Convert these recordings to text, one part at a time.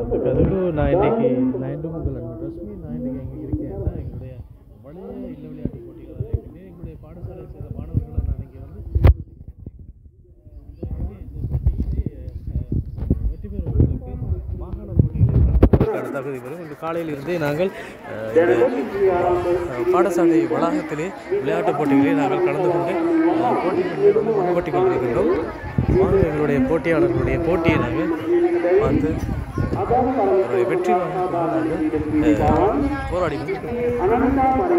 கதவு நான் இன்னைக்கு நான் இன்று உங்கள் அன்பு ரஷ்மி நான் இன்னைக்கு எங்கே இருக்கேன்னா எங்களுடைய பழைய இல்ல விளையாட்டு போட்டியில் தான் இருக்கிறேன் எங்களுடைய பாடசாலை சேர்ந்த மாணவர்களை நான் இங்கே வந்து வெற்றி பெறுவதற்கு மாகாண போட்டிகளில் தகுதி பெறும் இன்று காலையில் இருந்தே நாங்கள் அஹ், இந்த அஹ், பாடசாலை வளாகத்திலே விளையாட்டுப் போட்டிகளில் நாங்கள் கலந்து கொண்டு அஹ், போட்டிகளில் வந்து முன்பற்றி கொண்டிருக்கின்றோம் வாங்க எங்களுடைய போட்டியாளர்களுடைய போட்டியை நாங்கள் பார்த்து ஒரு வெற்றி வாங்க நாங்கள் அஹ், போராடி கொண்டிருக்கிறோம்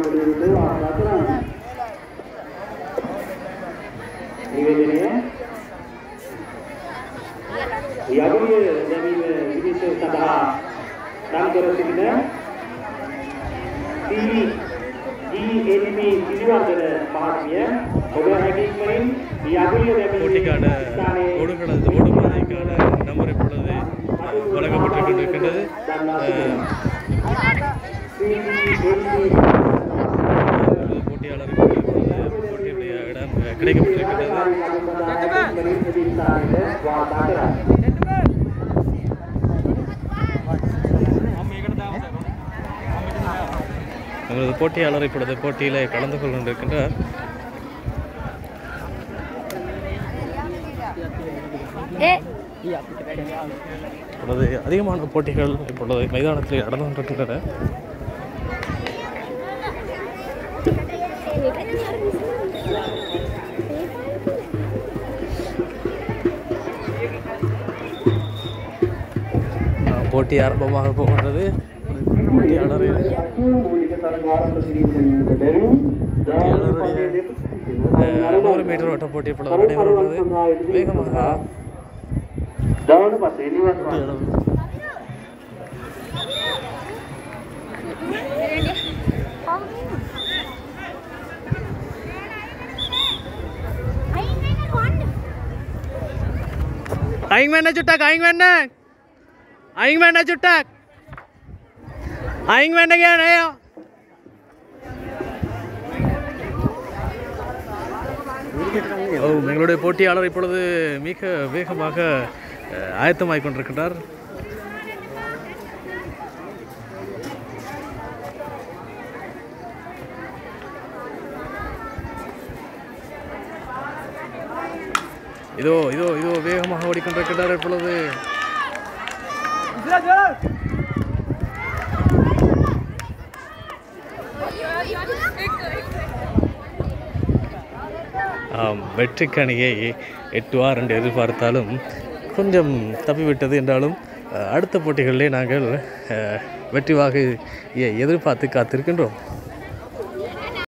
යගුලිය දැමීම විදේශ සඳහා නම් කර සිටින DNB සිරිවර්ධන මහත්මිය ඔබ හැකියික්මනින් යගුලිය போட்டிக்கான දැමීම ஓடுகளது ஓடுபாதைக்கான நம்பர் இப்பொழுது அஹ், வழங்கப்பட்டு கொண்டிருக்கின்றது அஹ், போட்டியாளருக்கு இப்பொழுது போட்டியுடைய இடம் அஹ், கிடைக்கப்பட்டிருக்கின்றது எங்களது போட்டியாளர் இப்பொழுது போட்டியில் கலந்து கொண்டிருக்கின்றார் இப்பொழுது அதிகமான போட்டிகள் இப்பொழுது மைதானத்தில் நடந்து கொண்டிருக்கின்றன அஹ், போட்டி ஆரம்பமாக போகின்றது போட்டியாளர் போட்டியாளருடைய அஹ், நூறு மீட்டர் ஓட்ட போட்டி இப்பொழுது நடைபெறுகிறது வேகமாக දවන පසේ නිවන් போட்டியாளர் අයින් වෙන්න චුට්ටක් අයින් වෙන්න අයින් වෙන්න චුට්ටක් අයින් වෙන්න කියන අය ஓ எங்களுடைய போட்டியாளர் இப்பொழுது மிக வேகமாக அஹ், ஆயத்தமாகிக் கொண்டிருக்கின்றார் இதோ இதோ இதோ வேகமாக ஓடிக்கொண்டிருக்கின்றார் இப்பொழுது ஆம் வெற்றிக்கணியை எட்டுவார் என்று எதிர்பார்த்தாலும் கொஞ்சம் தப்பிவிட்டது என்றாலும் அஹ், அடுத்த போட்டிகளிலே நாங்கள் அஹ், வெற்றி வாகையை எதிர்பார்த்து காத்திருக்கின்றோம்